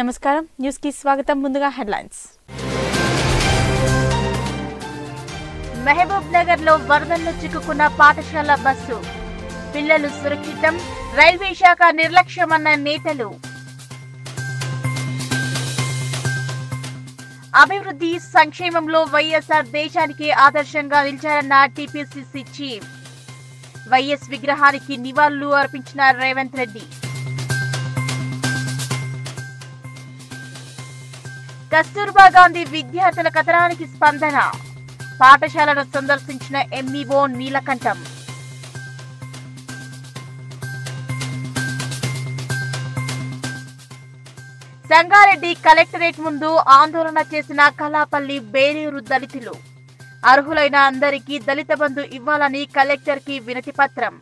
నమస్కారం న్యూస్ కి స్వాగతం ముందుగా హెడ్లైన్స్ మహబూబ్ నగర్ లో వరదల్లో చిక్కుకున్న పాఠశాల బస్సు పిల్లలు సురక్షితం రైల్వే శాఖ నిర్లక్ష్యమన్న నేతలు అభివృద్ధి సంక్షేమంలో వైఎస్ఆర్ దేశానికి ఆదర్శంగా నిలిచారన్న టీపీసీసీ చీఫ్ వైఎస్ విగ్రహానికి నివాళులు అర్పించిన రేవంత్ రెడ్డి కస్తూర్బా గాంధీ విద్యార్థుల కథనానికి స్పందన పాఠశాలను సందర్శించిన ఎంఈఓ నీలకంఠం సంగారెడ్డి కలెక్టరేట్ ముందు ఆందోళన చేసిన కలాపల్లి బేరేరు దళితులు అర్హులైన అందరికీ దళిత బంధు ఇవ్వాలని కలెక్టర్ కి వినతి పత్రం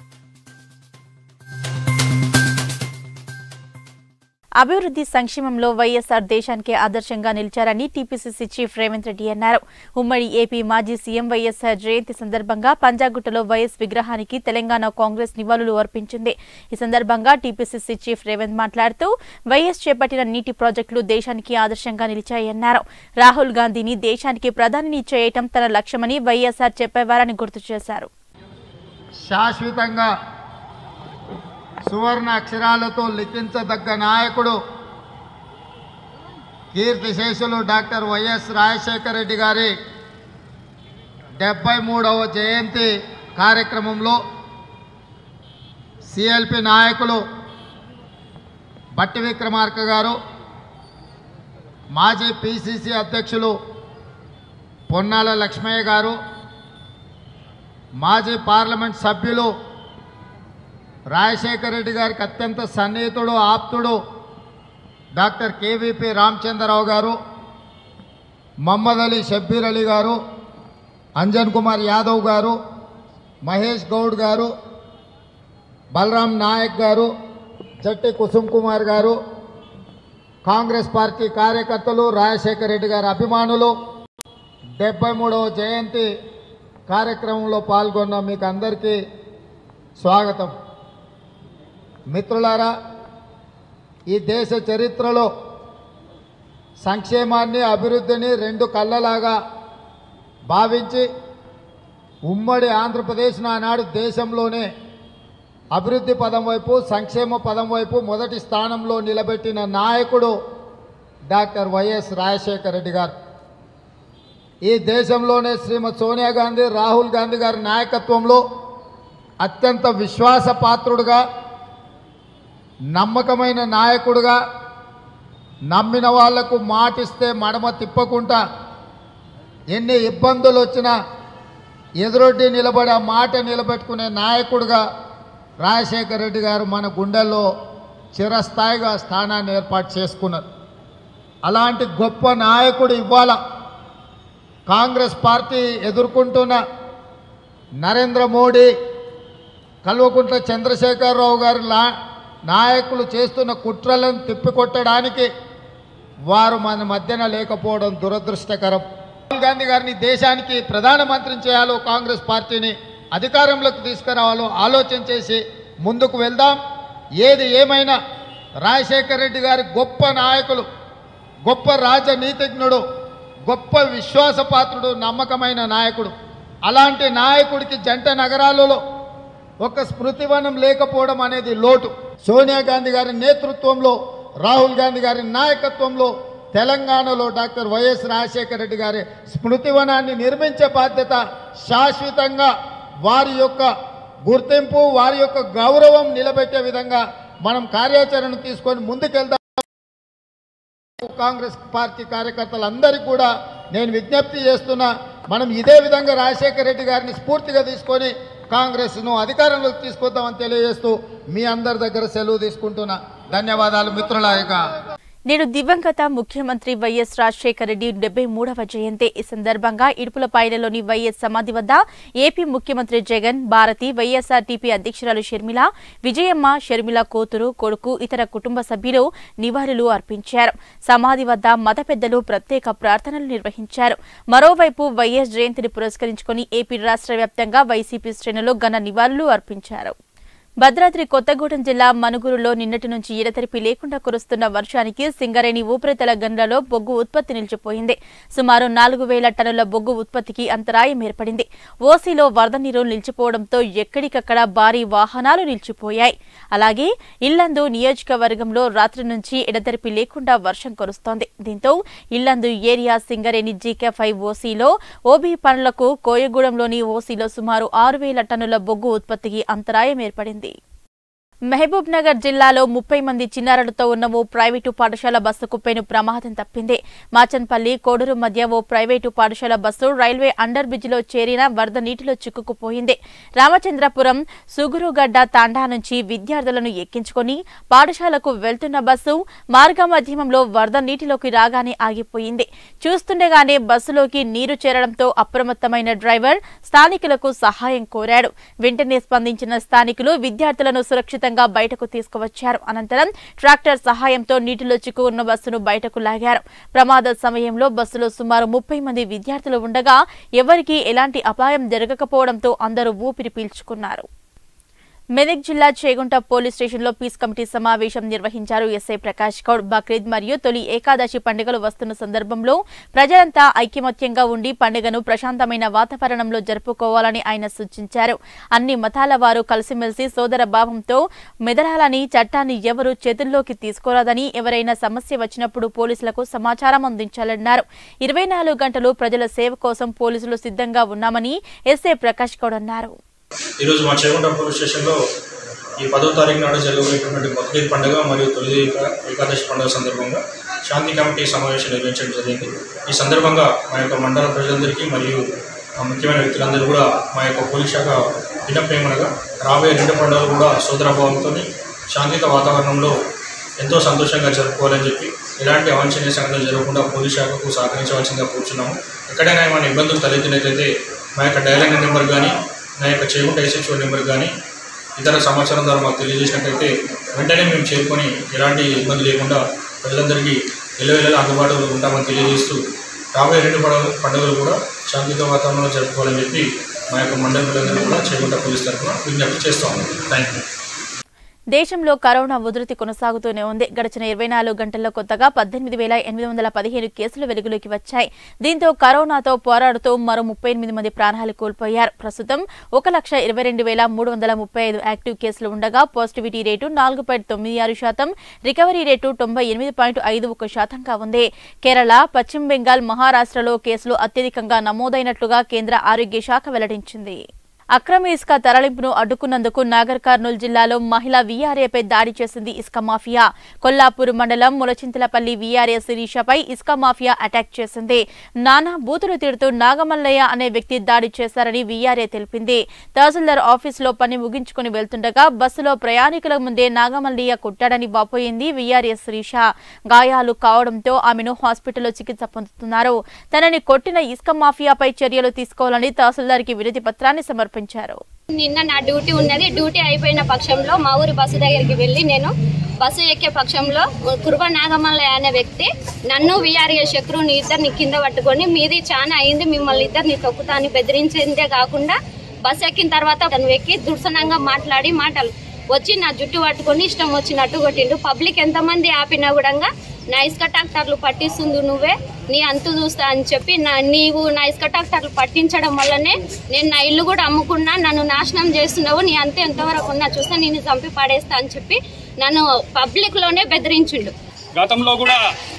అభివృద్ధి సంక్షేమంలో వైఎస్ఆర్ దేశానికి ఆదర్శంగా నిలిచారని టీపీసీసీ చీఫ్ రేవంత్ రెడ్డి అన్నారు ఉమ్మడి ఏపీ మాజీ సీఎం వైఎస్ఆర్ జయంతి సందర్భంగా పంజాగుట్టలో వైఎస్ విగ్రహానికి తెలంగాణ కాంగ్రెస్ నివాళులు అర్పించింది ఈ సందర్భంగా టీపీసీసీ చీఫ్ రేవంత్ మాట్లాడుతూ వైఎస్ చేపట్టిన నీటి ప్రాజెక్టులు దేశానికి ఆదర్శంగా నిలిచాయన్నారు రాహుల్ గాంధీని దేశానికి ప్రధానిని చేయటం తన లక్ష్యమని వైఎస్ఆర్ చెప్పేవారని గుర్తు చేశారు శాశ్వతంగా సువర్ణ అక్షరాలతో లిఖించదగ్గ నాయకుడు కీర్తిశేషులు డాక్టర్ వైఎస్ రాజశేఖర రెడ్డి గారి డెబ్బై మూడవ జయంతి కార్యక్రమంలో సిఎల్పి నాయకులు బట్టి విక్రమార్క గారు మాజీ పిసిసి అధ్యక్షులు పొన్నాల లక్ష్మయ్య గారు మాజీ పార్లమెంట్ సభ్యులు రాజశేఖర రెడ్డి గారికి అత్యంత సన్నిహితుడు ఆప్తుడు డాక్టర్ కేవీపీ రామచంద్రరావు గారు మహమ్మద్ అలీ షబ్బీర్ అలీ గారు అంజన్ కుమార్ యాదవ్ గారు మహేష్ గౌడ్ గారు బలరాం నాయక్ గారు జట్టి కుసుమ్ కుమార్ గారు కాంగ్రెస్ పార్టీ కార్యకర్తలు రాజశేఖర రెడ్డి గారి అభిమానులు డెబ్బై మూడవ జయంతి కార్యక్రమంలో పాల్గొన్న మీకు అందరికీ స్వాగతం మిత్రులారా ఈ దేశ చరిత్రలో సంక్షేమాన్ని అభివృద్ధిని రెండు కళ్ళలాగా భావించి ఉమ్మడి ఆంధ్రప్రదేశ్ నానాడు దేశంలోనే అభివృద్ధి పదం వైపు సంక్షేమ పదం వైపు మొదటి స్థానంలో నిలబెట్టిన నాయకుడు డాక్టర్ వైఎస్ రాజశేఖర రెడ్డి గారు ఈ దేశంలోనే శ్రీమతి సోనియా గాంధీ రాహుల్ గాంధీ గారి నాయకత్వంలో అత్యంత విశ్వాసపాత్రుడుగా నమ్మకమైన నాయకుడుగా నమ్మిన వాళ్లకు మాటిస్తే మడమ తిప్పకుండా ఎన్ని ఇబ్బందులు వచ్చినా ఎదురొడ్డి నిలబడి ఆ మాట నిలబెట్టుకునే నాయకుడుగా రాజశేఖర రెడ్డి గారు మన గుండెల్లో చిరస్థాయిగా స్థానాన్ని ఏర్పాటు చేసుకున్నారు అలాంటి గొప్ప నాయకుడు ఇవాళ కాంగ్రెస్ పార్టీ ఎదుర్కొంటున్న నరేంద్ర మోడీ కల్వకుంట్ల చంద్రశేఖరరావు గారి లా నాయకులు చేస్తున్న కుట్రలను తిప్పికొట్టడానికి వారు మన మధ్యన లేకపోవడం దురదృష్టకరం రాహుల్ గాంధీ గారిని దేశానికి ప్రధానమంత్రిని చేయాలో కాంగ్రెస్ పార్టీని అధికారంలోకి తీసుకురావాలో ఆలోచన చేసి ముందుకు వెళ్దాం ఏది ఏమైనా రాజశేఖర రెడ్డి గారి గొప్ప నాయకులు గొప్ప రాజనీతిజ్ఞుడు గొప్ప విశ్వాసపాత్రుడు నమ్మకమైన నాయకుడు అలాంటి నాయకుడికి జంట నగరాలలో ఒక స్మృతివనం లేకపోవడం అనేది లోటు సోనియా గాంధీ గారి నేతృత్వంలో రాహుల్ గాంధీ గారి నాయకత్వంలో తెలంగాణలో డాక్టర్ వైఎస్ రాజశేఖర రెడ్డి గారి స్మృతివనాన్ని నిర్మించే బాధ్యత శాశ్వతంగా వారి యొక్క గుర్తింపు వారి యొక్క గౌరవం నిలబెట్టే విధంగా మనం కార్యాచరణ తీసుకొని ముందుకెళ్దాం కాంగ్రెస్ పార్టీ కార్యకర్తలందరికీ కూడా నేను విజ్ఞప్తి చేస్తున్నా మనం ఇదే విధంగా రాజశేఖర రెడ్డి గారిని స్ఫూర్తిగా తీసుకొని కాంగ్రెస్ను అధికారంలోకి తీసుకొద్దామని తెలియజేస్తూ మీ అందరి దగ్గర సెలవు తీసుకుంటున్నా ధన్యవాదాలు మిత్రులాయక నేడు దివంగత ముఖ్యమంత్రి వైఎస్ రాజశేఖర రెడ్డి డెబ్బై మూడవ జయంతి ఈ సందర్భంగా ఇడుపులపాయలలోని వైఎస్ సమాధి వద్ద ఏపీ ముఖ్యమంత్రి జగన్ భారతి వైఎస్ఆర్టీపీ అధ్యక్షురాలు షర్మిల విజయమ్మ షర్మిల కూతురు కొడుకు ఇతర కుటుంబ సభ్యులు నివాళులు అర్పించారు సమాధి వద్ద మత పెద్దలు ప్రత్యేక ప్రార్థనలు నిర్వహించారు మరోవైపు వైఎస్ జయంతిని పురస్కరించుకుని ఏపీ రాష్ట్ర వ్యాప్తంగా వైసీపీ శ్రేణులు ఘన నివాళులు అర్పించారు భద్రాద్రి కొత్తగూడెం జిల్లా మనుగురులో నిన్నటి నుంచి ఎడతెరిపి లేకుండా కురుస్తున్న వర్షానికి సింగరేణి ఊపిరితల గనులలో బొగ్గు ఉత్పత్తి నిలిచిపోయింది సుమారు నాలుగు వేల టన్నుల బొగ్గు ఉత్పత్తికి అంతరాయం ఏర్పడింది ఓసీలో వరద నీరు నిలిచిపోవడంతో ఎక్కడికక్కడ భారీ వాహనాలు నిలిచిపోయాయి అలాగే ఇల్లందు నియోజకవర్గంలో రాత్రి నుంచి ఎడతెరిపి లేకుండా వర్షం కురుస్తోంది దీంతో Yellandu area Singareni G K five ఓసీలో ఓబీ పనులకు కోయగూడెంలోని ఓసీలో సుమారు ఆరు వేల టన్నుల బొగ్గు ఉత్పత్తికి అంతరాయం ఏర్పడింది మహబూబ్ నగర్ జిల్లాలో ముప్పై మంది చిన్నారులతో ఉన్న ఓ ప్రైవేటు పాఠశాల బస్సుకు పెను ప్రమాదం తప్పింది మాచన్పల్లి కోడూరు మధ్య ఓ ప్రైవేటు పాఠశాల బస్సు రైల్వే అండర్ బ్రిడ్జిలో చేరిన వరద నీటిలో చిక్కుకుపోయింది రామచంద్రపురం సుగురుగడ్డ తాండా నుంచి విద్యార్థులను ఎక్కించుకొని పాఠశాలకు వెళ్తున్న బస్సు మార్గమధ్యమంలో వరద నీటిలోకి రాగానే ఆగిపోయింది చూస్తుండగానే బస్సులోకి నీరు చేరడంతో అప్రమత్తమైన డ్రైవర్ స్థానికులకు సహాయం కోరాడు వెంటనే స్పందించిన స్థానికులు విద్యార్థులను సురక్షితంగా బయటకు తీసుకువచ్చారు అనంతరం ట్రాక్టర్ సహాయంతో నీటిలో చిక్కుకున్న బస్సును బయటకు లాగారు ప్రమాద సమయంలో బస్సులో సుమారు ముప్పై మంది విద్యార్థులు ఉండగా ఎవరికీ ఎలాంటి అపాయం జరగకపోవడంతో అందరూ ఊపిరి పీల్చుకున్నారు మెదక్ జిల్లా చేగుంట పోలీస్ స్టేషన్లో పీస్ కమిటీ సమావేశం నిర్వహించారు ఎస్ఐ ప్రకాష్ గౌడ్ బక్రీద్ మరియు తొలి ఏకాదశి పండుగలు వస్తున్న సందర్భంలో ప్రజలంతా ఐకమత్యంగా ఉండి పండుగను ప్రశాంతమైన వాతావరణంలో జరుపుకోవాలని ఆయన సూచించారు అన్ని మతాల వారు కలిసిమెలిసి సోదర భావంతో మెదలాలని చట్టాన్ని ఎవరూ చేతుల్లోకి తీసుకోరాదని ఎవరైనా సమస్య వచ్చినప్పుడు పోలీసులకు సమాచారం అందించాలన్నారు ఇరవై నాలుగు గంటలు ప్రజల సేవ కోసం పోలీసులు సిద్ధంగా ఉన్నామని ఎస్ఐ ప్రకాష్ గౌడ్ అన్నారు ఈరోజు మా చేగుంట పోలీస్ స్టేషన్లో ఈ పదో తారీఖు నాడు జరగబోయేటటువంటి బక్రీద్ పండుగ మరియు తొలి ఏకా- ఏకాదశి పండుగ సందర్భంగా శాంతి కమిటీ సమావేశం నిర్వహించడం జరిగింది ఈ సందర్భంగా మా యొక్క మండల ప్రజలందరికీ మరియు ఆ ముఖ్యమైన వ్యక్తులందరూ కూడా మా యొక్క పోలీస్ శాఖ వినపేమనగా రాబోయే రెండు పండుగలు కూడా సోదరభావంతో శాంతియుత వాతావరణంలో ఎంతో సంతోషంగా జరుపుకోవాలని చెప్పి ఎలాంటి అవాంఛనీయ సంఘటనలు జరగకుండా పోలీస్ శాఖకు సహకరించవలసిందిగా కూర్చున్నాము ఎక్కడైనా ఏమైనా ఇబ్బందులు తలెత్తినట్లయితే మా యొక్క డైలాగ్ నెంబర్ కానీ నా యొక్క చేగుంట ఎస్హెచ్ఓ నెంబర్ కానీ ఇతర సమాచారం ద్వారా మాకు తెలియజేసినట్లయితే వెంటనే మేము చేరుకొని ఎలాంటి ఇబ్బంది లేకుండా ప్రజలందరికీ ఎల్లవేళలా అందుబాటులో ఉంటామని తెలియజేస్తూ రాబోయే రెండు పండుగ పండుగలు కూడా శాంతియుత వాతావరణంలో జరుపుకోవాలని చెప్పి మా యొక్క మండల ప్రజలందరూ కూడా చేగుంట పోలీస్ తరఫున విజ్ఞప్తి చేస్తాము థ్యాంక్ యూ దేశంలో కరోనా ఉధృతి కొనసాగుతూనే ఉంది గడిచిన ఇరవై నాలుగు గంటల్లో కొత్తగా పద్దెనిమిది వేల ఎనిమిది వందల పదిహేను కేసులు వెలుగులోకి వచ్చాయి దీంతో కరోనాతో పోరాడుతూ మరో ముప్పై ఎనిమిది మంది ప్రాణాలు కోల్పోయారు ప్రస్తుతం ఒక లక్ష ఇరవై రెండు వేల మూడు వందల ముప్పై ఐదు యాక్టివ్ కేసులు ఉండగా పాజిటివిటీ రేటు నాలుగు పాయింట్ తొమ్మిది ఆరు శాతం రికవరీ రేటు తొంభై ఎనిమిది పాయింట్ ఐదు ఒక శాతంగా ఉంది కేరళ పశ్చిమ బెంగాల్ మహారాష్ట్రలో కేసులు అత్యధికంగా నమోదైనట్లుగా కేంద్ర ఆరోగ్య శాఖ వెల్లడించింది అక్రమ ఇసుక తరలింపును అడ్డుకున్నందుకు నాగర్ కర్నూలు జిల్లాలో మహిళ వీఆర్ఏపై దాడి చేసింది ఇసుక మాఫియా కొల్లాపూర్ మండలం ములచింతలపల్లి వీఆర్ఏ శిరీషపై ఇసుక మాఫియా అటాక్ చేసింది నానా బూతులు తిడుతూ నాగమల్లయ్య అనే వ్యక్తి దాడి చేశారని వీఆర్ఏ తెలిపింది తహసీల్దార్ ఆఫీసులో పని ముగించుకుని వెళ్తుండగా బస్సులో ప్రయాణికుల ముందే నాగమల్లయ్య కొట్టాడని వాపోయింది వీఆర్ఏ శిరీష గాయాలు కావడంతో ఆమెను హాస్పిటల్లో చికిత్స పొందుతున్నారు తనని కొట్టిన ఇసుక మాఫియాపై చర్యలు తీసుకోవాలని తహసీల్దార్కి వినతి పత్రాన్ని సమర్పించారు నిన్న నా డ్యూటీ ఉన్నది డ్యూటీ అయిపోయిన పక్షంలో మా ఊరి బస్సు దగ్గరికి వెళ్ళి నేను బస్సు ఎక్కే పక్షంలో కుర్బ నాగమల్లయ్య అనే వ్యక్తి నన్ను విఆర్ఏ శత్రువుని ఇద్దరిని కింద పట్టుకొని మీది చాలా అయింది మిమ్మల్ని ఇద్దరిని తొక్కుతా అని బెదిరించిందే కాకుండా బస్సు ఎక్కిన తర్వాత అతను ఎక్కి దుర్సనంగా మాట్లాడి మాటలు వచ్చి నా జుట్టు పట్టుకొని ఇష్టం వచ్చినట్టు కొట్టిండు పబ్లిక్ ఎంతమంది ఆపినా కూడా నా ఇసుక ట్రాక్టర్లు పట్టిస్తుంది నువ్వే నీ అంతు చూస్తా అని చెప్పి నా నీవు నా ఇసుక ట్రాక్టర్లు పట్టించడం వల్లనే నేను నా ఇల్లు కూడా అమ్ముకున్నా నన్ను నాశనం చేస్తున్నావు నీ అంతే ఎంతవరకు ఉన్నా చూస్తే నేను చంపి పడేస్తా అని చెప్పి నన్ను పబ్లిక్లోనే బెదిరించిండు గతంలో కూడా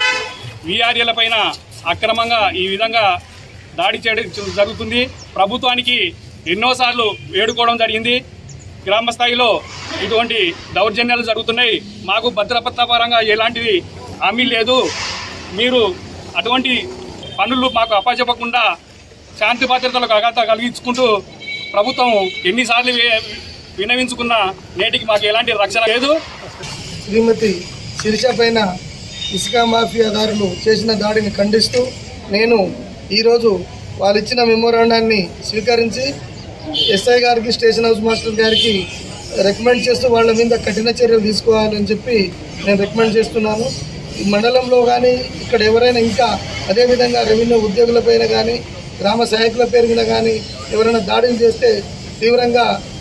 వీఆర్ఏల పైన అక్రమంగా ఈ విధంగా దాడి చేయడం జరుగుతుంది ప్రభుత్వానికి ఎన్నోసార్లు వేడుకోవడం జరిగింది గ్రామ స్థాయిలో ఇటువంటి దౌర్జన్యాలు జరుగుతున్నాయి మాకు భద్రపత్ర పరంగా ఎలాంటిది హామీ లేదు మీరు అటువంటి పనులు మాకు అప్పచెప్పకుండా శాంతి భద్రతలకు అగాధ కలిగించుకుంటూ ప్రభుత్వం ఎన్నిసార్లు వే- విన్నవించుకున్నా నేటికి మాకు ఎలాంటి రక్షణ లేదు శ్రీమతి శిరీష పైన ఇసుక మాఫియాదారులు చేసిన దాడిని ఖండిస్తూ నేను ఈరోజు వాళ్ళు ఇచ్చిన మెమోరాండాన్ని స్వీకరించి ఎస్ఐ గారికి స్టేషన్ హౌస్ మాస్టర్ గారికి రికమెండ్ చేస్తూ వాళ్ళ మీద కఠిన చర్యలు తీసుకోవాలని చెప్పి నేను రికమెండ్ చేస్తున్నాను ఈ మండలంలో కానీ ఇక్కడ ఎవరైనా ఇంకా అదేవిధంగా రెవెన్యూ ఉద్యోగులపైన కానీ గ్రామ సహాయకుల పేరు మీద కానీ ఎవరైనా దాడులు చేస్తే తీవ్రంగా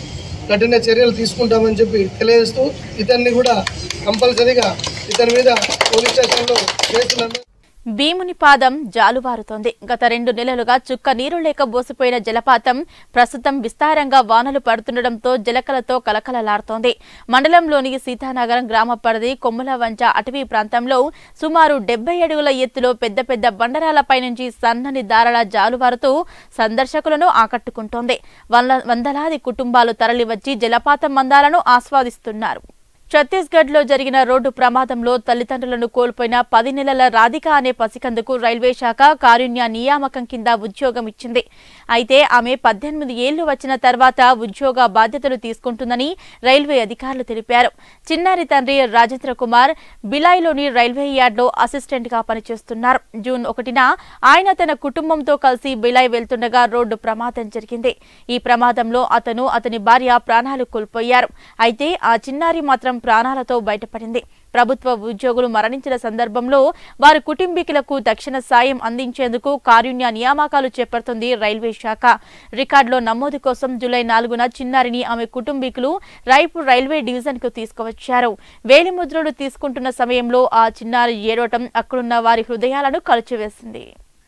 కఠిన చర్యలు తీసుకుంటామని చెప్పి తెలియజేస్తూ ఇతన్ని కూడా కంపల్సరీగా ఇతని మీద పోలీస్ స్టేషన్లో కేసు నమోదు భీముని పాదం జాలువారుతోంది గత రెండు నెలలుగా చుక్క నీరు లేక బోసిపోయిన జలపాతం ప్రస్తుతం విస్తారంగా వానలు పడుతుండటంతో జలకలతో కలకలలాడుతోంది మండలంలోని సీతానగరం గ్రామ పరిధి కొమ్ముల వంచ అటవీ ప్రాంతంలో సుమారు డెబ్బై అడుగుల ఎత్తులో పెద్ద పెద్ద బండరాలపై నుంచి సన్నని దారల జాలువారుతూ సందర్శకులను ఆకట్టుకుంటోంది వంద- వందలాది కుటుంబాలు తరలివచ్చి జలపాతం మందాలను ఆస్వాదిస్తున్నారు ఛత్తీస్గఢ్ లో జరిగిన రోడ్డు ప్రమాదంలో తల్లిదండ్రులను కోల్పోయిన పది నెలల రాధిక అనే పసికందుకు రైల్వే శాఖ కారుణ్య నియామకం కింద ఉద్యోగం ఇచ్చింది అయితే ఆమె పద్దెనిమిది ఏళ్లు వచ్చిన తర్వాత ఉద్యోగ బాధ్యతలు తీసుకుంటుందని రైల్వే అధికారులు తెలిపారు చిన్నారి తండ్రి రాజేంద్ర కుమార్ బిలాయ్లోని రైల్వే యార్డ్లో అసిస్టెంట్ గా పనిచేస్తున్నారు జూన్ ఒకటిన ఆయన తన కుటుంబంతో కలిసి బిలాయ్ వెళ్తుండగా రోడ్డు ప్రమాదం జరిగింది ఈ ప్రమాదంలో అతను అతని భార్య ప్రాణాలు కోల్పోయారు అయితే ఆ చిన్నారి మాత్రం ప్రాణాలతో బయటపడింది ప్రభుత్వ ఉద్యోగులు మరణించిన సందర్భంలో వారి కుటుంబీకులకు తక్షణ సాయం అందించేందుకు కారుణ్య నియామకాలు చేపడుతుంది రైల్వే శాఖ రికార్డులో నమోదు కోసం జూలై నాలుగున చిన్నారిని ఆమె కుటుంబీకులు రాయ్పూర్ రైల్వే డివిజన్ కు తీసుకువచ్చారు వేలిముద్రలు తీసుకుంటున్న సమయంలో ఆ చిన్నారి ఏడవటం అక్కడున్న వారి హృదయాలను కలిచివేసింది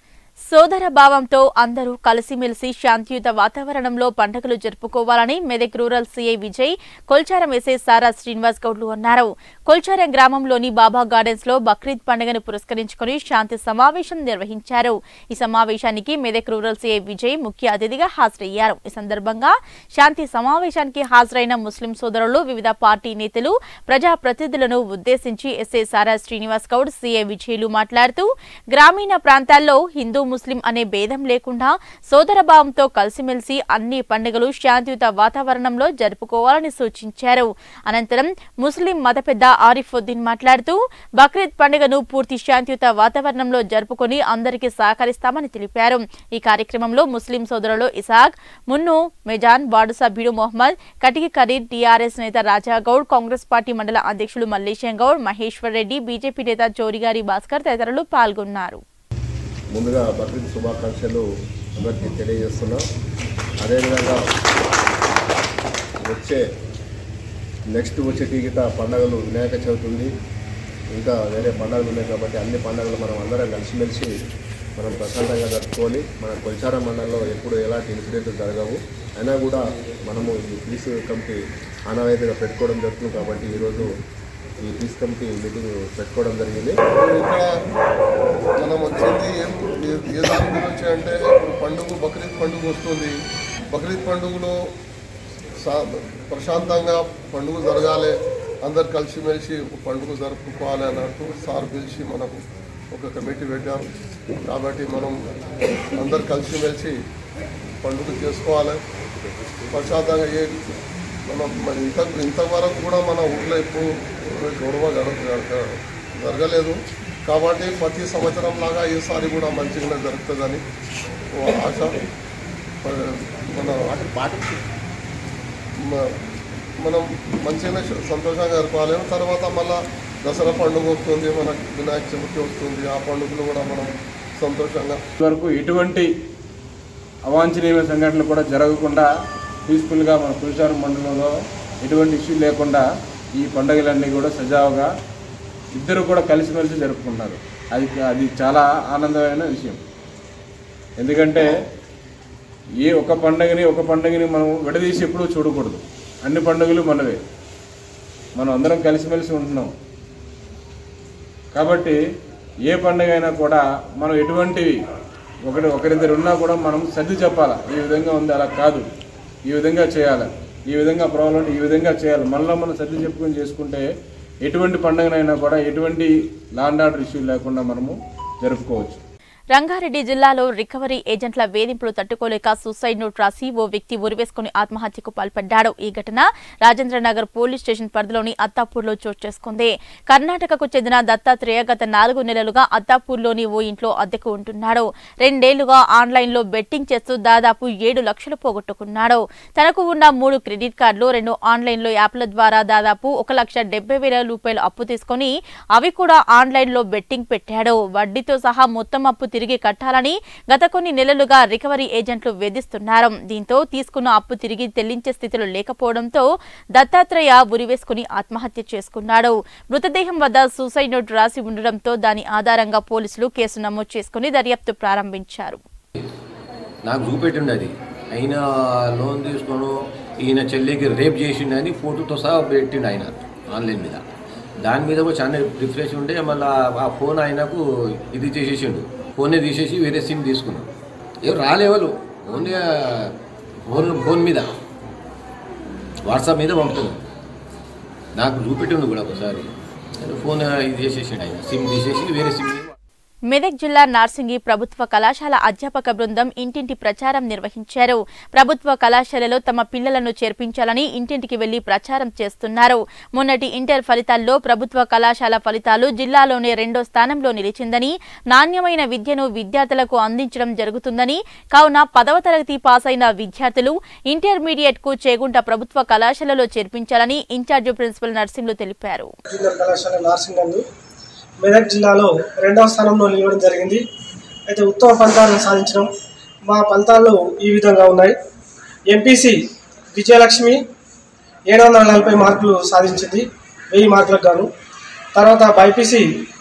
సోదర భావంతో అందరూ కలిసిమెలిసి శాంతియుత వాతావరణంలో పండుగలు జరుపుకోవాలని Medak rural CI Vijay Kolcharam SI Sara Srinivas గౌడ్లు అన్నారు కొల్చారం గ్రామంలోని బాబా గార్డెన్స్ లో బక్రీద్ పండుగను పురస్కరించుకుని శాంతి సమావేశం నిర్వహించారు ఈ సమావేశానికి మెదక్ రూరల్ సీఐ విజయ్ ముఖ్య అతిథిగా హాజరయ్యారు ఈ సందర్భంగా శాంతి సమావేశానికి హాజరైన ముస్లిం సోదరులు వివిధ పార్టీ నేతలు ప్రజాప్రతినిధులను ఉద్దేశించి ఎస్ఐ సారా శ్రీనివాస్ గౌడ్ సీఐ విజయ్లు మాట్లాడుతూ గ్రామీణ ప్రాంతాల్లో హిందూ ముస్లిం అనే భేదం లేకుండా సోదరభావంతో కలిసిమెలిసి అన్ని పండుగలు శాంతియుత వాతావరణంలో జరుపుకోవాలని సూచించారు అనంతరం ముస్లిం మత పెద్ద ఆరిఫుద్దీన్ మాట్లాడుతూ బక్రీద్ పండుగను పూర్తి శాంతియుత వాతావరణంలో జరుపుకొని అందరికీ సహకరిస్తామని తెలిపారు ఈ కార్యక్రమంలో ముస్లిం సోదరులు ఇసాక్ మున్ను మెజాన్ వార్డు సభ్యుడు మొహమ్మద్ కటికి కరీర్ టీఆర్ఎస్ నేత రాజాగౌడ్ కాంగ్రెస్ పార్టీ మండల అధ్యక్షులు మల్లేశం గౌడ్ మహేశ్వర్ రెడ్డి బీజేపీ నేత చోరిగారి భాస్కర్ తదితరులు పాల్గొన్నారు ముందుగా బక్రీద్ శుభాకాంక్షలు అందరికీ తెలియజేస్తున్నాం అదేవిధంగా వచ్చే నెక్స్ట్ వచ్చే టీగిట పండగలు వినాయక చవితి ఉంది ఇంకా వేరే పండుగలు ఉన్నాయి కాబట్టి అన్ని పండుగలు మనం అందరం కలిసిమెలిసి మనం ప్రశాంతంగా జరుపుకోవాలి మన కొల్చార మండలంలో ఎప్పుడు ఎలాంటి ఇన్సిడెంట్ జరగవు అయినా కూడా మనము ఈ పీస్ కమిటీ ఆనవాయితీగా పెట్టుకోవడం జరుగుతుంది కాబట్టి ఈరోజు ఈ పీస్ కమిటీ మీటింగ్ పెట్టుకోవడం జరిగింది ఇక్కడ మనం వచ్చింది ఏం ఏ- ఏ దాని గురించి అంటే ఇప్పుడు పండుగ బక్రీద్ పండుగ వస్తుంది బక్రీద్ పండుగలో సా- ప్రశాంతంగా పండుగ జరగాలి అందరు కలిసిమెలిసి ఒక పండుగ జరుపుకోవాలి అన్నట్టు సార్ పిలిచి మనకు ఒక కమిటీ పెట్టారు కాబట్టి మనం అందరు కలిసిమెలిసి పండుగ చేసుకోవాలి ప్రశాంతంగా ఏ మనం మన ఇంత ఇంతవరకు కూడా మన ఊళ్ళో ఎప్పుడు గొడవ జరగ జరగ- జరగలేదు కాబట్టి ప్రతి సంవత్సరం లాగా ఈసారి కూడా మంచిగానే జరుగుతుందని ఓ ఆశ మన మ- మనం మంచిగానే సంతోషంగా జరపాలి తర్వాత మళ్ళా దసరా పండుగ వస్తుంది మన వినాయక చవితి వస్తుంది ఆ పండుగలు కూడా మనం సంతోషంగా వరకు ఎటువంటి అవాంఛనీయ సంఘటనలు కూడా జరగకుండా పీస్ఫుల్గా మన పులిచారం మండలంలో ఎటువంటి ఇష్యూ లేకుండా ఈ పండుగలన్నీ కూడా సజావుగా ఇద్దరు కూడా కలిసిమెలిసి జరుపుకుంటారు అది అది చాలా ఆనందమైన విషయం ఎందుకంటే ఏ ఒక పండుగని ఒక పండుగని మనం విడదీసి ఎప్పుడూ చూడకూడదు అన్ని పండుగలు మనవే మనం అందరం కలిసిమెలిసి ఉంటున్నాం కాబట్టి ఏ పండుగ అయినా కూడా మనం ఎటువంటి ఒకటి ఒకరిద్దరు ఉన్నా కూడా మనం సర్ది చెప్పాలి ఈ విధంగా ఉంది అలా కాదు ఈ విధంగా చేయాలి ఈ విధంగా ప్రాబ్లం ఈ విధంగా చేయాలి మనలో మనం సర్ది చెప్పుకొని చేసుకుంటే ఎటువంటి పండుగనైనా కూడా ఎటువంటి లాండ్ ఆర్డర్ ఇష్యూ లేకుండా మనము జరుపుకోవచ్చు రంగారెడ్డి జిల్లాలో రికవరీ ఏజెంట్ల వేధింపులు తట్టుకోలేక సూసైడ్ నోట్ రాసి ఓ వ్యక్తి ఉరివేసుకుని ఆత్మహత్యకు పాల్పడ్డాడు ఈ ఘటన రాజేంద్రనగర్ పోలీస్ స్టేషన్ పరిధిలోని అత్తాపూర్లో చోటు చేసుకుంది కర్ణాటకకు చెందిన దత్తాత్రేయ గత నాలుగు నెలలుగా అత్తాపూర్లోని ఓ ఇంట్లో అద్దెకు ఉంటున్నాడు రెండేళ్లుగా ఆన్లైన్లో బెట్టింగ్ చేస్తూ దాదాపు ఏడు లక్షలు పోగొట్టుకున్నాడు తనకు ఉన్న మూడు క్రెడిట్ కార్డులు రెండు ఆన్లైన్లో యాప్ల ద్వారా దాదాపు ఒక లక్ష డెబ్బై వేల రూపాయలు అప్పు తీసుకొని అవి కూడా ఆన్లైన్లో బెట్టింగ్ పెట్టాడు వడ్డీతో సహా మొత్తం అప్పు తిరిగి తిరిగి కట్టాలని గత కొన్ని నెలలుగా రికవరీ ఏజెంట్లు వేధిస్తున్నారు దీంతో తీసుకున్న అప్పు తిరిగి చెల్లించే స్థితిలో లేకపోవడంతో దత్తాత్రేయ ఉరివేసుకుని ఆత్మహత్య చేసుకున్నాడు మృతదేహం వద్ద సూసైడ్ నోట్ రాసి ఉండడంతో దాని ఆధారంగా పోలీసులు కేసు నమోదు చేసుకుని దర్యాప్తు ప్రారంభించారు నాకు చూపెట్టిండు అది ఆయన లోన్ తీసుకొని ఈయన చెల్లికి రేప్ చేసిండని ఫోటోతో సహా పెట్టిండు ఆయన ఆన్లైన్ మీద దాని మీద కూడా చాలా రిఫ్రెష్ ఉంటే మళ్ళీ ఆ ఫోన్ ఆయనకు ఇది చేసేసిండు ఫోనే తీసేసి వేరే సిమ్ తీసుకున్నాం ఏం రాలేవాళ్ళు ఓన్లీ ఫోన్ ఫోన్ మీద వాట్సాప్ మీద పంపుతున్నాం నాకు చూపెట్టిండు కూడా ఒకసారి ఫోన్ ఇది చేసేసిండు ఆయన సిమ్ తీసేసి వేరే సిమ్ మెదక్ జిల్లా నార్సింగి ప్రభుత్వ కళాశాల అధ్యాపక బృందం ఇంటింటి ప్రచారం నిర్వహించారు ప్రభుత్వ కళాశాలలో తమ పిల్లలను చేర్పించాలని ఇంటింటికి వెళ్లి ప్రచారం చేస్తున్నారు మొన్నటి ఇంటర్ ఫలితాల్లో ప్రభుత్వ కళాశాల ఫలితాలు జిల్లాలోనే రెండో స్థానంలో నిలిచిందని నాణ్యమైన విద్యను విద్యార్థులకు అందించడం జరుగుతుందని కావున పదవ తరగతి పాస్ అయిన విద్యార్థులు ఇంటర్మీడియట్ కు చేగుంట ప్రభుత్వ కళాశాలలో చేర్పించాలని ఇన్ఛార్జి ప్రిన్సిపల్ నర్సింగ్లు తెలిపారు జూనియర్ కళాశాల నార్సింగ్ నందు మెదక్ జిల్లాలో రెండవ స్థానంలో నిలవడం జరిగింది అయితే ఉత్తమ ఫలితాలను సాధించడం మా ఫలితాలు ఈ విధంగా ఉన్నాయి ఎంపీసీ విజయలక్ష్మి ఏడు వందల నలభై మార్కులు సాధించింది వెయ్యి మార్కులకు గాను తర్వాత బైపీసీ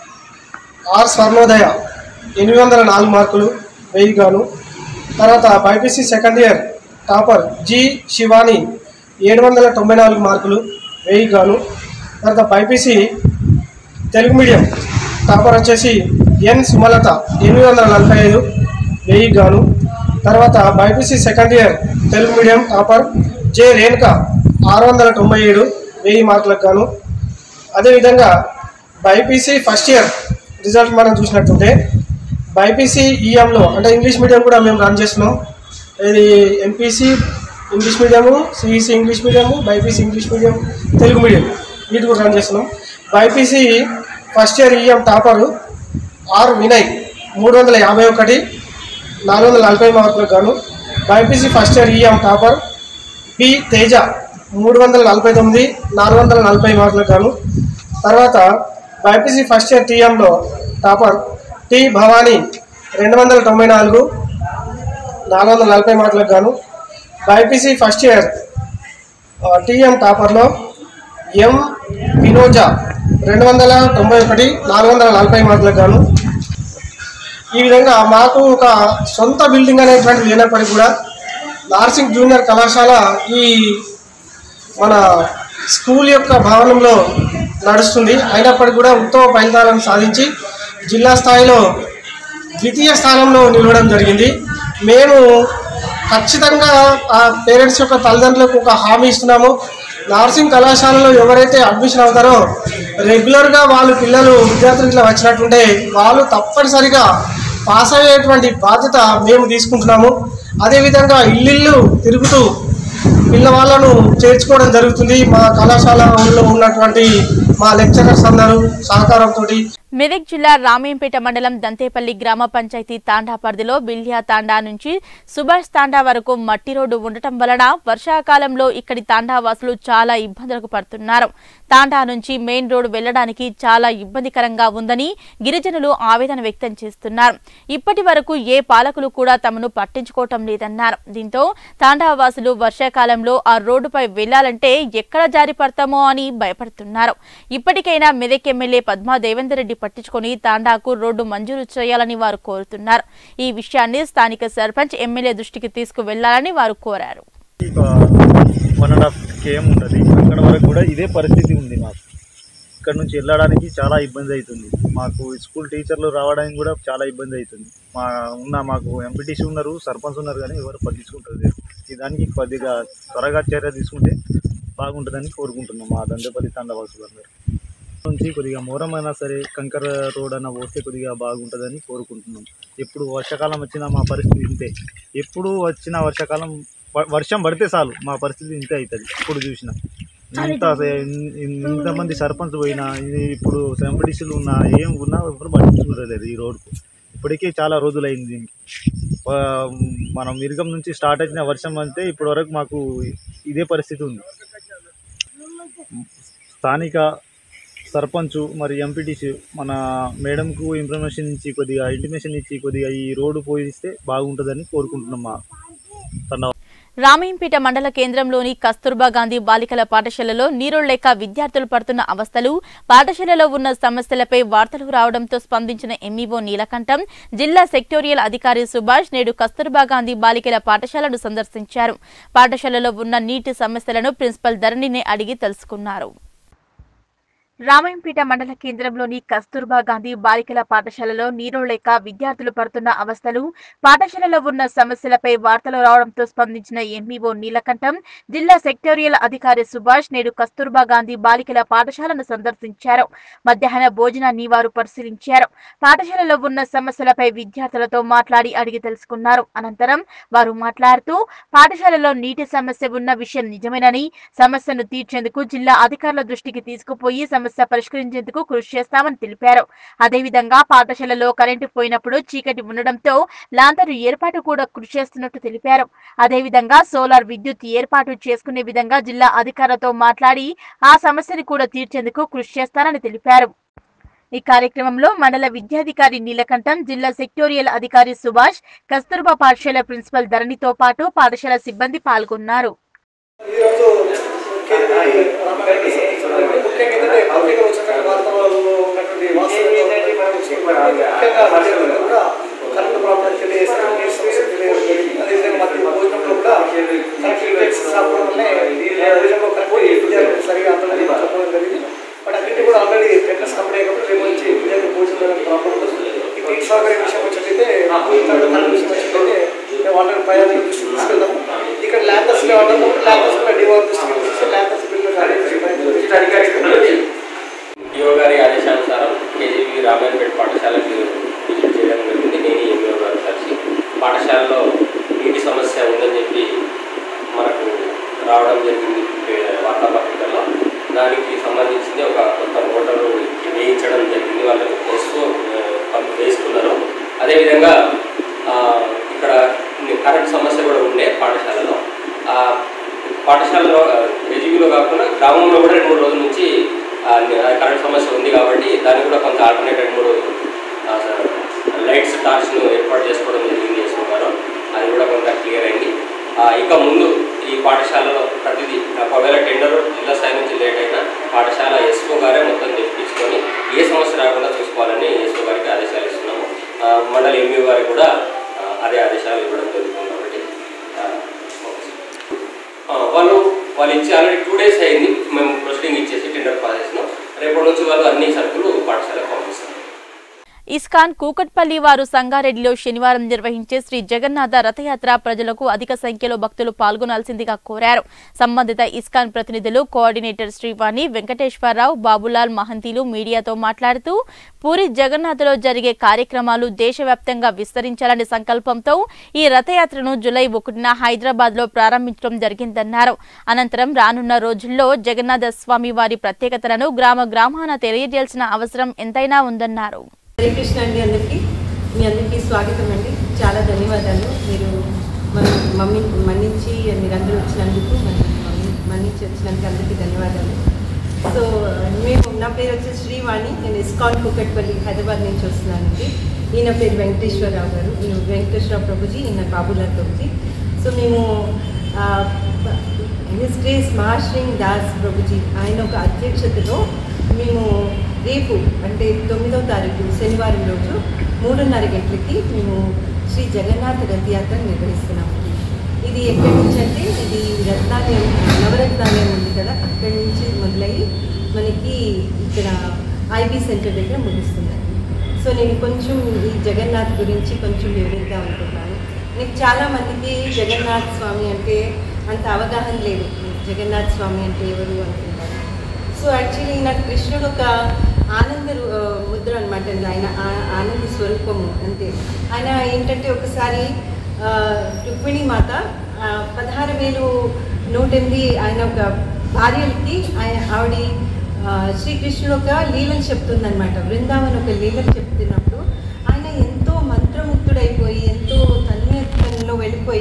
ఆర్ స్వర్ణోదయ ఎనిమిది వందల నాలుగు మార్కులు వెయ్యి గాను తర్వాత BiPC second year topper G Shivani ఏడు వందల తొంభై నాలుగు మార్కులు వెయ్యి గాను తర్వాత బైపీసీ తెలుగు మీడియం టాపర్ వచ్చేసి ఎన్ సుమలత ఎనిమిది వందల నలభై ఐదు వెయ్యి గాను తర్వాత BiPC second year Telugu medium topper J Renuka ఆరు వందల తొంభై ఏడు వెయ్యి మార్కులకు గాను అదేవిధంగా బైపీసీ ఫస్ట్ ఇయర్ రిజల్ట్ మనం చూసినట్టుంటే బైపీసీ ఈఎంలో అంటే ఇంగ్లీష్ మీడియం కూడా మేము రన్ చేస్తున్నాం ఇది MPC English medium CEC English medium BiPC English medium Telugu medium వీటి కూడా రన్ చేస్తున్నాం BiPC first year EM topper R Vinay మూడు వందల యాభై ఒకటి నాలుగు వందల నలభై మార్కులకు గాను BiPC first year EM topper P Teja మూడు వందల నలభై తొమ్మిది నాలుగు వందల నలభై మార్కులకు గాను తర్వాత బైపీసీ ఫస్ట్ ఇయర్ టీఎంలో టాపర్ టి భవానీ రెండు వందల తొంభై నాలుగు నాలుగు వందల నలభై మార్కులకు గాను బైపీసీ ఫస్ట్ ఇయర్ టీఎం టాపర్లో ఎం వినోజ రెండు వందల తొంభై ఒకటి నాలుగు వందల నలభై మార్కులకు గాను ఈ విధంగా మాకు ఒక సొంత బిల్డింగ్ అనేటువంటి లేనప్పటికీ కూడా నార్సింగ్ జూనియర్ కళాశాల ఈ మన స్కూల్ యొక్క భవనంలో నడుస్తుంది అయినప్పటికీ కూడా ఉత్తమ ఫలితాలను సాధించి జిల్లా స్థాయిలో ద్వితీయ స్థానంలో నిలవడం జరిగింది మేము ఖచ్చితంగా ఆ పేరెంట్స్ యొక్క తల్లిదండ్రులకు ఒక హామీ ఇస్తున్నాము నార్సింగ్ కళాశాలలో ఎవరైతే అడ్మిషన్ అవుతారో రెగ్యులర్గా వాళ్ళు పిల్లలు విద్యార్థులు ఇట్లా వచ్చినట్టుంటే వాళ్ళు తప్పనిసరిగా పాస్ అయ్యేటువంటి బాధ్యత మేము తీసుకుంటున్నాము అదేవిధంగా ఇల్లు తిరుగుతూ పిల్లవాళ్ళను చేర్చుకోవడం జరుగుతుంది మా కళాశాలలో ఉన్నటువంటి మా లెక్చరర్స్ అందరూ సహకారంతో మెదక్ జిల్లా రామేంపేట మండలం దంతేపల్లి గ్రామ పంచాయతీ తాండా పరిధిలో బిల్యా తాండా నుంచి సుభాష్ తాండా వరకు మట్టి రోడ్డు ఉండటం వలన వర్షాకాలంలో ఇక్కడి తాండా వాసులు చాలా ఇబ్బందులకు పడుతున్నారు తాండా నుంచి మెయిన్ రోడ్డు వెళ్లడానికి చాలా ఇబ్బందికరంగా ఉందని గిరిజనులు ఆవేదన వ్యక్తం చేస్తున్నారు ఇప్పటి వరకు ఏ పాలకులు కూడా తమను పట్టించుకోవటం లేదన్నారు దీంతో తాండా వాసులు వర్షాకాలంలో ఆ రోడ్డుపై వెళ్లాలంటే ఎక్కడ జారి పడతామో అని భయపడుతున్నారు ఇప్పటికైనా మెదక్ ఎమ్మెల్యే పద్మా దేవేందర్ రెడ్డి పట్టించుకొని తాండాకు రోడ్డు మంజూరు చేయాలని వారు కోరుతున్నారు ఈ విషయాన్ని స్థానిక సర్పంచ్ ఎమ్మెల్యే దృష్టికి తీసుకువెళ్లాలని వారు కోరారు వన్ అండ్ హాఫ్ కేఎం ఉంటుంది అక్కడ వరకు కూడా ఇదే పరిస్థితి ఉంది మాకు ఇక్కడ నుంచి వెళ్ళడానికి చాలా ఇబ్బంది అవుతుంది మాకు స్కూల్ టీచర్లు రావడానికి కూడా చాలా ఇబ్బంది అవుతుంది మా ఉన్న మాకు ఎంపీటీసీ ఉన్నారు సర్పంచ్ ఉన్నారు కానీ ఎవరు పట్టించుకుంటారు లేరు. ఈ దానికి కొద్దిగా త్వరగా చర్య తీసుకుంటే బాగుంటుందని కోరుకుంటున్నాం మా దండపల్లి తండవాసులందరూ నుంచి కొద్దిగా మోరమైనా సరే కంకర రోడ్ అన్న పోస్తే కొద్దిగా బాగుంటుందని కోరుకుంటున్నాం ఎప్పుడు వర్షాకాలం వచ్చినా మా పరిస్థితి ఇంతే ఎప్పుడు వచ్చిన వర్షాకాలం వ- వర్షం పడితే చాలు మా పరిస్థితి ఇంతే అవుతుంది ఇప్పుడు చూసినా ఇంత ఇన్- ఇంతమంది సర్పంచ్ పోయినా ఇది ఇప్పుడు ఎంపీటీసీలు ఉన్నా ఏం ఉన్నా ఎవరు పట్టించుకోలేదు ఈ రోడ్కు ఇప్పటికే చాలా రోజులైంది దీనికి ఆ, మనం మిరుగం నుంచి స్టార్ట్ అయిన వర్షం అంతే ఇప్పటి వరకు మాకు ఇదే పరిస్థితి ఉంది స్థానిక సర్పంచ్ మరి ఎంపీటీసీ మన మేడంకు ఇన్ఫర్మేషన్ ఇచ్చి కొద్దిగా ఇంటిమేషన్ ఇచ్చి కొద్దిగా ఈ రోడ్డు పోయిస్తే బాగుంటుందని కోరుకుంటున్నాం మా తండ రామయ్యంపేట మండల కేంద్రంలోని కస్తూర్బా గాంధీ బాలికల పాఠశాలలో నీరు లేక విద్యార్థులు పడుతున్న అవస్థలు పాఠశాలలో ఉన్న సమస్యలపై వార్తలు రావడంతో స్పందించిన ఎంఈఓ నీలకంఠం జిల్లా సెక్టోరియల్ అధికారి సుభాష్ నేడు కస్తూర్బా గాంధీ బాలికల పాఠశాలను సందర్శించారు పాఠశాలలో ఉన్న నీటి సమస్యలను ప్రిన్సిపల్ ధరణిని అడిగి తెలుసుకున్నారు రామాయంపేట మండల కేంద్రంలోని కస్తూర్బా గాంధీ బాలికల పాఠశాలలో నీరు లేక విద్యార్థులు పడుతున్న అవస్థలు పాఠశాలలో ఉన్న సమస్యలపై వార్తలు రావడంతో స్పందించిన ఎంఈఓ నీలకంఠం జిల్లా సెక్టోరియల్ అధికారి సుభాష్ నేడు కస్తూర్బా గాంధీ బాలికల పాఠశాలను సందర్శించారు మధ్యాహ్న భోజనాన్ని వారు పరిశీలించారు పాఠశాలలో ఉన్న సమస్యలపై విద్యార్థులతో మాట్లాడి అడిగి తెలుసుకున్నారు అనంతరం వారు మాట్లాడుతూ పాఠశాలలో నీటి సమస్య ఉన్న విషయం నిజమేనని సమస్యను తీర్చేందుకు జిల్లా అధికారుల దృష్టికి తీసుకుపోయి సమస్య పరిష్కరించేందుకు కృషి చేస్తామని తెలిపారు అదేవిధంగా పాఠశాలలో కరెంటు పోయినప్పుడు చీకటి ఉండడంతో లాంతరు ఏర్పాటు కూడా కృషి చేస్తున్నట్టు తెలిపారు అదేవిధంగా సోలార్ విద్యుత్ ఏర్పాటు చేసుకునే విధంగా జిల్లా అధికారులతో మాట్లాడి ఆ సమస్యను కూడా తీర్చేందుకు కృషి చేస్తారని తెలిపారు ఈ కార్యక్రమంలో మండల విద్యాధికారి నీలకంఠం జిల్లా సెక్టోరియల్ అధికారి సుభాష్ కస్తూర్బా పాఠశాల ప్రిన్సిపల్ ధరణితో పాటు పాఠశాల సిబ్బంది పాల్గొన్నారు ముఖ్యంగా ఏంటంటే పత్రిక వచ్చినటువంటి వార్తలలో ఉన్నటువంటి ముఖ్యంగా మహిళలకు కూడా కరెంట్ ప్రాబ్లం తెలియజేస్తారు అదేవిధంగా మధ్య భోజనంలో కూడా కరెక్ట్ యూనిట్స్ రావడం వల్లే భోజనంలో కరెక్ట్ విద్యార్థులు సరిగా అందరూ చెప్పడం జరిగింది బట్ అన్నింటి కూడా ఆల్రెడీ టెండర్స్ కంపెనీ కాబట్టి రేపు వచ్చి విద్యార్థులు భోజనం ప్రాబ్లం ఉంటుంది ఈ టీచ్ సౌకర్యం విషయం వచ్చేటైతే కరెంట్ విషయం వచ్చేటైతే మేము ఆల్రెడీ పై అధికారుల దృష్టికి తీసుకెళ్తాము ఇక్కడ ల్యాండర్స్ లేవడం ల్యాండర్స్ కూడా డివోర్ దృష్టికి తీసుకొచ్చి ల్యాండర్స్ బిల్లు ఈఓ గారి ఆదేశానుసారం కేజీబీ రామాయణపేట పాఠశాలకు విజిట్ చేయడం జరిగింది నేను ఎంఈఓ గారు కలిసి పాఠశాలలో నీటి సమస్య ఉందని చెప్పి మనకు రావడం జరిగింది ఏ, వార్తాపత్రికల్లో దానికి సంబంధించింది ఒక కొత్త మోటారు వేయించడం జరిగింది వాళ్ళు ఎస్ఓ పంప్ వేసుకున్నారు అదేవిధంగా ఆ, ఇక్కడ కరెంట్ సమస్య కూడా ఉండే పాఠశాలలో ఆ, పాఠశాలలో కేజీబీలో కాకుండా గ్రామంలో కూడా రెండు మూడు రోజుల నుంచి ఆ, కరెంట్ సమస్య ఉంది కాబట్టి దానికి కూడా కొంత ఆల్టర్నేట్ రెండు మూడు ఆ, లైట్స్ టార్చ్ను ఏర్పాటు చేసుకోవడం జరిగింది చేసుకున్నారు అది కూడా కొంత క్లియర్ అయింది ఆ, ఇక ముందు ఈ పాఠశాలలో ప్రతిదీ ఒకవేళ టెండర్ జిల్లా స్థాయి నుంచి లేట్ అయినా పాఠశాల ఎస్ఓ గారే మొత్తం తెప్పించుకొని ఏ సమస్య రాకుండా చూసుకోవాలని ఎస్ఓ గారికి ఆదేశాలు ఇస్తున్నాము ఆ, మండల ఎంఈఓ గారికి కూడా ఆ, అదే ఆదేశాలు ఇవ్వడం జరుగుతుంది కాబట్టి ఆ, ఓకే సార్. ఆ, వాళ్ళు వాళ్ళు ఇచ్చి ఆల్రెడీ టూ డేస్ అయింది మేము ప్రొసీడింగ్ ఇచ్చేసి టెండర్ పాస్ చేసినాం రేపటి నుంచి వాళ్ళు అన్ని సరుకులు పాఠశాలకు పంపిస్తారు ఇస్కాన్ కూకట్పల్లి వారు సంగారెడ్డిలో శనివారం నిర్వహించే శ్రీ జగన్నాథ రథయాత్ర ప్రజలకు అధిక సంఖ్యలో భక్తులు పాల్గొనాల్సిందిగా కోరారు సంబంధిత ఇస్కాన్ ప్రతినిధులు కోఆర్డినేటర్ శ్రీవాణి వెంకటేశ్వరరావు బాబులాల్ మహంతీలు మీడియాతో మాట్లాడుతూ పూరి జగన్నాథలో జరిగే కార్యక్రమాలు దేశవ్యాప్తంగా విస్తరించాలనే సంకల్పంతో ఈ రథయాత్రను జులై ఒకటిన హైదరాబాద్ లో ప్రారంభించడం జరిగిందన్నారు అనంతరం రానున్న రోజుల్లో జగన్నాథ స్వామి వారి ప్రత్యేకతలను గ్రామ గ్రామాన తెలియజేయాల్సిన అవసరం ఎంతైనా ఉందన్నారు హరే కృష్ణ అండి అందరికీ మీ అందరికీ స్వాగతం అండి చాలా ధన్యవాదాలు మీరు మన మమ్మీ మన్నించి మీరందరూ వచ్చినందుకు మన మమ్మీ మన్నించి వచ్చినందుకు అందరికీ ధన్యవాదాలు సో మేము నా పేరు వచ్చేసి శ్రీవాణి నేను ఇస్కాన్ కుకట్పల్లి హైదరాబాద్ నుంచి వస్తున్నానండి ఈయన పేరు వెంకటేశ్వరరావు గారు ఈయన వెంకటేశ్వరరావు ప్రభుజీ ఈయన బాబులాల్ ప్రభుజీ సో మేము హిస్ గ్రేస్ మహాశ్రీంగ్ దాస్ ప్రభుజీ ఆయన ఒక అధ్యక్షతలో మేము రేపు అంటే తొమ్మిదవ తారీఖు శనివారం రోజు మూడున్నర గంటలకి మేము శ్రీ జగన్నాథ రథయాత్ర నిర్వహిస్తున్నాము ఇది ఎక్కడి నుంచి అంటే ఇది రత్నాలయం నవరత్నాలయం ఉంది కదా అక్కడి నుంచి మొదలయ్యి మనకి ఇక్కడ ఐబీ సెంటర్ దగ్గర ముగిస్తుంది సో నేను కొంచెం ఈ జగన్నాథ్ గురించి కొంచెం వివరిద్దాం అనుకుంటున్నాను నీకు చాలామందికి జగన్నాథ్ స్వామి అంటే అంత అవగాహన లేదు జగన్నాథ్ స్వామి అంటే ఎవరు అనుకుంటారు సో యాక్చువల్లీ నాకు కృష్ణుడు ఒక ఆనంద రు- ఆ, ముద్ర అనమాట ఆయన ఆ- ఆనంద స్వరూపము అంతే ఆయన ఏంటంటే ఒకసారి ఆ, రుక్మిణి మాత ఆ, పదహారు వేలు నూట ఎనిమిది ఆయన ఒక భార్యలకి ఆయన ఆవిడ ఆ, శ్రీకృష్ణుడు ఒక లీలలు చెప్తుందనమాట బృందావన్ ఒక లీలలు చెప్తున్నప్పుడు ఆయన ఎంతో మంత్రముగ్ధుడైపోయి ఎంతో తన్మయత్వంలో వెళ్ళిపోయి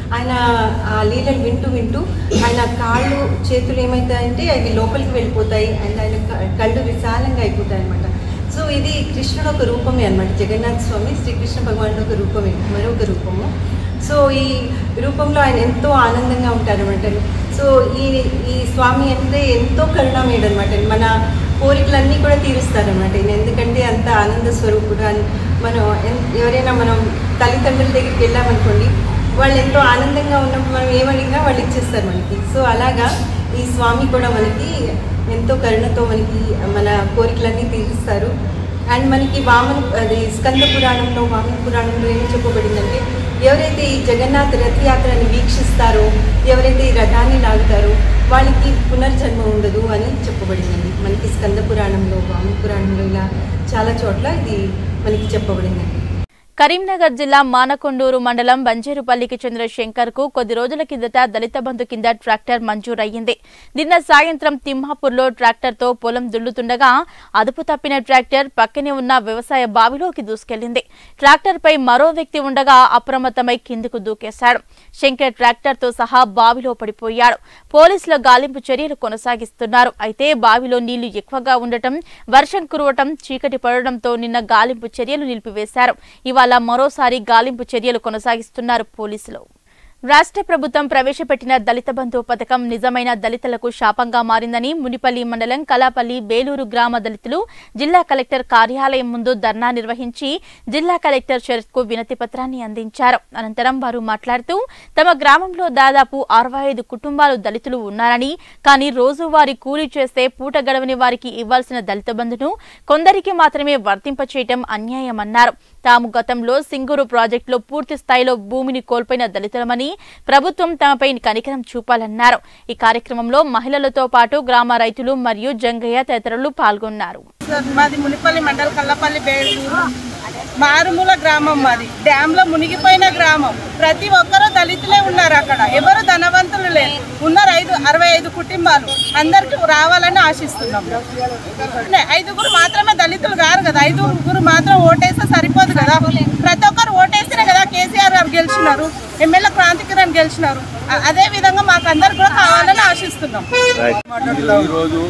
ఆయన ఆ లీలలు వింటూ వింటూ ఆయన కాళ్ళు చేతులు ఏమవుతాయంటే అవి లోపలికి వెళ్ళిపోతాయి అండ్ ఆయన క- కళ్ళు విశాలంగా అయిపోతాయి అనమాట సో ఇది కృష్ణుడు ఒక రూపమే అనమాట జగన్నాథ స్వామి శ్రీకృష్ణ భగవానుడు ఒక రూపమే మరొక రూపము సో ఈ రూపంలో ఆయన ఎంతో ఆనందంగా ఉంటారనమాట సో ఈ ఈ స్వామి అంటే ఎంతో కరుణామయుడు అనమాట మన కోరికలన్నీ కూడా తీరుస్తారనమాట ఈయన ఎందుకంటే అంత ఆనంద స్వరూపుడు అని మనం ఎన్- ఎవరైనా మనం తల్లిదండ్రుల దగ్గరికి వెళ్ళామనుకోండి వాళ్ళు ఎంతో ఆనందంగా ఉన్నప్పుడు మనం ఏమడిగినా వాళ్ళు ఇచ్చేస్తారు మనకి సో అలాగా ఈ స్వామి కూడా మనకి ఎంతో కరుణతో మనకి మన కోరికలన్నీ తీరుస్తారు అండ్ మనకి వామన అది స్కంద పురాణంలో వామన పురాణంలో ఏం చెప్పబడిందంటే ఎవరైతే ఈ జగన్నాథ రథయాత్రని వీక్షిస్తారో ఎవరైతే ఈ రథాన్ని లాగుతారో వాళ్ళకి పునర్జన్మ ఉండదు అని చెప్పబడిందండి మనకి స్కంద పురాణంలో వామన పురాణంలో ఇలా చాలా చోట్ల ఇది మనకి చెప్పబడిందండి కరీంనగర్ జిల్లా మానకొండూరు మండలం బంజేరుపల్లికి చెందిన శంకర్ కు కొద్ది రోజుల కిందట దళిత బంధు కింద ట్రాక్టర్ మంజూరయ్యింది నిన్న సాయంత్రం తిమ్మాపూర్లో ట్రాక్టర్ తో పొలం దుల్లుతుండగా అదుపు తప్పిన ట్రాక్టర్ పక్కనే ఉన్న వ్యవసాయ బావిలోకి దూసుకెళ్లింది ట్రాక్టర్ పై మరో వ్యక్తి ఉండగా అప్రమత్తమై కిందకు దూకేశాడు శంకర్ ట్రాక్టర్ తో సహా బావిలో పడిపోయాడు పోలీసుల గాలింపు చర్యలు కొనసాగిస్తున్నారు అయితే బావిలో నీళ్లు ఎక్కువగా ఉండటం వర్షం కురవటం చీకటి పడడంతో నిన్న గాలింపు చర్యలు నిలిపివేశారు ఇవాళ మరోసారి గాలింపు చర్యలు కొనసాగిస్తున్నారు పోలీసులు రాష్ట్ర ప్రభుత్వం ప్రవేశపెట్టిన దళిత బంధు పథకం నిజమైన దళితులకు శాపంగా మారిందని మునిపల్లి మండలం కలాపల్లి బేలూరు గ్రామ దళితులు జిల్లా కలెక్టర్ కార్యాలయం ముందు ధర్నా నిర్వహించి జిల్లా కలెక్టర్ శరత్ కు వినతి పత్రాన్ని అందించారు అనంతరం వారు మాట్లాడుతూ తమ గ్రామంలో దాదాపు అరవై ఐదు కుటుంబాలు దళితులు ఉన్నారని కానీ రోజువారీ కూలీ చేస్తే పూట గడవని వారికి ఇవ్వాల్సిన దళిత బంధును కొందరికి మాత్రమే వర్తింపచేయటం అన్యాయమన్నారు తాము గతంలో సింగూరు ప్రాజెక్టులో పూర్తి స్థాయిలో భూమిని కోల్పోయిన దళితులమని ప్రభుత్వం తమపై కనికరం చూపాలన్నారు ఈ కార్యక్రమంలో మహిళలతో పాటు గ్రామ రైతులు మరియు జంగయ్య తదితరులు పాల్గొన్నారు మాది మునిపల్లి మండల కల్లపల్లి బేలూరు మారుమూల గ్రామం మాది డ్యామ్ లో మునిగిపోయిన గ్రామం ప్రతి ఒక్కరూ దళితులే ఉన్నారు అక్కడ ఎవరు ధనవంతులు లేరు ఉన్నారు ఐదు అరవై ఐదు కుటుంబాలు అందరికి రావాలని ఆశిస్తున్నాం నే- ఐదుగురు మాత్రమే దళితులు కారు కదా ఐదుగురు మాత్రం ఓటేస్తే సరిపోదు కదా ప్రతి ఒక్కరు ఓటేస్తేనే కదా కేసీఆర్ గారు గెలిచినారు ఎమ్మెల్యే క్రాంతి కిరణ్ గెలిచినారు అ- అదే విధంగా మాకు అందరు కూడా కావాలని ఆశిస్తున్నాం ఈరోజు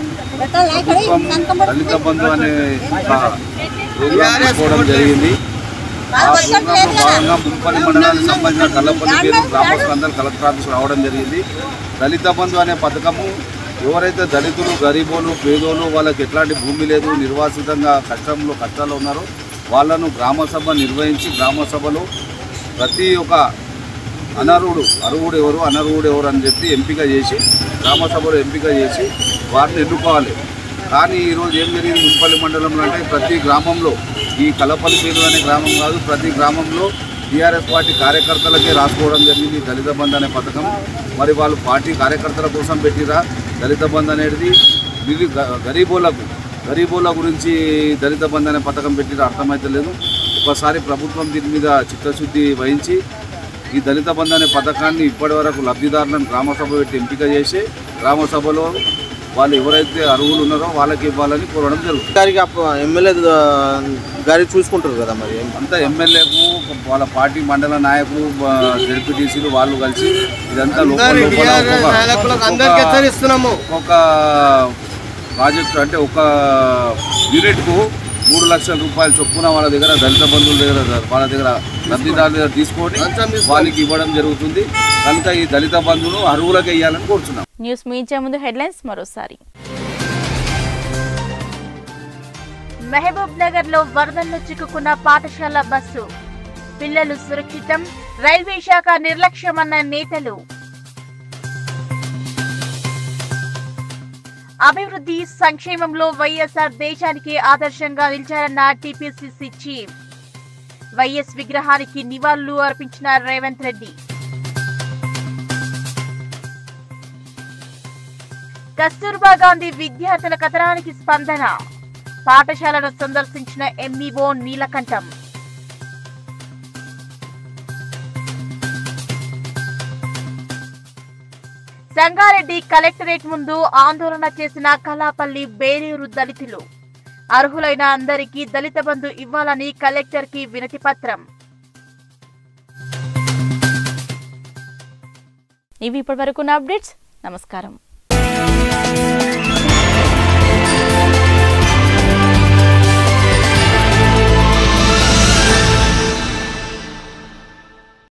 ప్రభుత్వం దళిత బంధు అనే ఒక ప్రోగ్రాం తీసుకోవడం జరిగింది ఆ ప్రోగ్రాంలో భాగంగా మున్పల్లి మండలానికి సంబంధించిన కల్లపల్లి పేరు గ్రామస్తులందరూ కలెక్టర్ ఆఫీస్ రావడం జరిగింది దళిత బంధు అనే పథకము ఎవరైతే దళితులు గరీబోలు పేదోలు వాళ్ళకి ఎట్లాంటి భూమి లేదు నిర్వాసితంగా కష్టంలో కష్టాలు ఉన్నారో వాళ్ళను గ్రామ సభ నిర్వహించి గ్రామ సభలో ప్రతి ఒక్క అనర్హుడు అర్హుడు ఎవరు అనర్హుడు ఎవరు అని చెప్పి ఎంపిక చేసి గ్రామ సభలో ఎంపిక చేసి వారిని ఎన్నుకోవాలి కానీ ఈరోజు ఏం జరిగింది మున్పల్లి మండలంలో అంటే ప్రతి గ్రామంలో ఈ కలపల్లి పేరు అనే గ్రామం కాదు ప్రతి గ్రామంలో టీఆర్ఎస్ పార్టీ కార్యకర్తలకే రాసుకోవడం జరిగింది ఈ దళిత బంధు అనే పథకం మరి వాళ్ళు పార్టీ కార్యకర్తల కోసం పెట్టిరా దళిత బంధు అనేది ఇది గ- గరీబోలకు గరీబోల గురించి దళిత బంధు అనే పథకం పెట్టిరా అర్థమైతే లేదు ఒకసారి ప్రభుత్వం దీని మీద చిత్తశుద్ధి వహించి ఈ దళిత బంధు అనే పథకాన్ని ఇప్పటి వరకు లబ్ధిదారులను గ్రామ సభ పెట్టి ఎంపిక చేసి గ్రామ సభలో వాళ్ళు ఎవరైతే అర్హులు ఉన్నారో వాళ్ళకి ఇవ్వాలని కోరడం జరుగుతుంది గారికి ఎమ్మెల్యే గారి చూసుకుంటారు కదా మరి అంతా ఎమ్మెల్యేకు వాళ్ళ పార్టీ మండల నాయకులు జడ్పీటీసీలు వాళ్ళు కలిసి ఇదంతా లోపల అందరి లోపల TRS ఒక్కొక్క- నాయకులకు అందరికీ ఒక్కొక్క- హెచ్చరిస్తున్నాము. ఒక్కొక్క ప్రాజెక్టు అంటే ఒక యూనిట్కు మూడు లక్షల రూపాయలు చొప్పున వాళ్ళ దగ్గర దళిత బంధువుల దగ్గర వాళ్ళ దగ్గర లబ్ధిదారుల దగ్గర తీసుకొని వాళ్ళకి ఇవ్వడం జరుగుతుంది కనుక ఈ దళిత బంధువును అర్హులకు వేయాలని కోరుతున్నాం న్యూస్ ముగించే ముందు హెడ్లైన్స్ మరోసారి మహబూబ్ నగర్ లో వరదల్లో చిక్కుకున్న పాఠశాల బస్సు పిల్లలు సురక్షితం రైల్వే శాఖ నిర్లక్ష్యమన్న నేతలు అభివృద్ధి సంక్షేమంలో వైఎస్ఆర్ దేశానికి ఆదర్శంగా నిలిచారన్న టీపీసీసీ చీఫ్ వైఎస్ విగ్రహానికి నివాళులు అర్పించిన రేవంత్ రెడ్డి కస్తూర్బా గాంధీ విద్యార్థుల కథనానికి స్పందన పాఠశాలను సందర్శించిన ఎంఈఓ నీలకంఠం సంగారెడ్డి కలెక్టరేట్ ముందు ఆందోళన చేసిన కలాపల్లి బేరేరు దళితులు అర్హులైన అందరికీ దళిత బంధు ఇవ్వాలని కలెక్టర్ కి వినతి పత్రం ఇవి ఇప్పటివరకు నా అప్డేట్స్ నమస్కారం